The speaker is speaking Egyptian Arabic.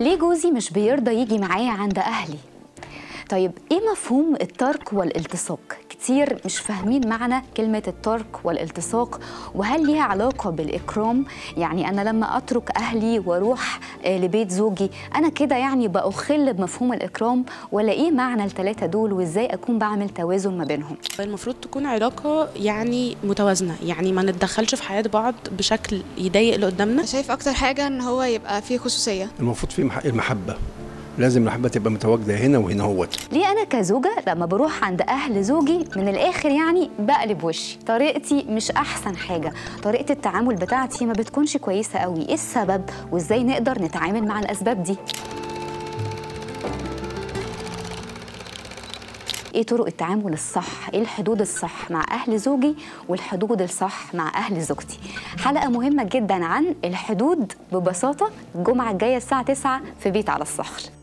ليه جوزي مش بيرضى يجي معايا عند أهلي؟ طيب إيه مفهوم الترك والالتصاق؟ كتير مش فاهمين معنى كلمة الترك والالتصاق وهل ليها علاقة بالإكرام؟ يعني أنا لما أترك أهلي وأروح آه، لبيت زوجي أنا كده يعني بأخل بمفهوم الإكرام ولا إيه معنى الثلاثة دول وإزاي أكون بعمل توازن ما بينهم؟ المفروض تكون علاقة يعني متوازنة يعني ما نتدخلش في حياة بعض بشكل يضايق اللي قدامنا شايف اكتر حاجه ان هو يبقى فيه خصوصيه المفروض في مح- المحبة لازم المحبة تبقى متواجدة هنا وهنا هوت ليه انا كزوجه لما بروح عند اهل زوجي من الاخر يعني بقلب وشي طريقتي مش احسن حاجه طريقه التعامل بتاعتي ما بتكونش كويسه قوي ايه السبب وازاي نقدر نتعامل مع الاسباب دي ايه طرق التعامل الصح ايه الحدود الصح مع اهل زوجي والحدود الصح مع اهل زوجتي حلقه مهمه جدا عن الحدود ببساطه الجمعه الجايه الساعه 9 في بيت على الصخر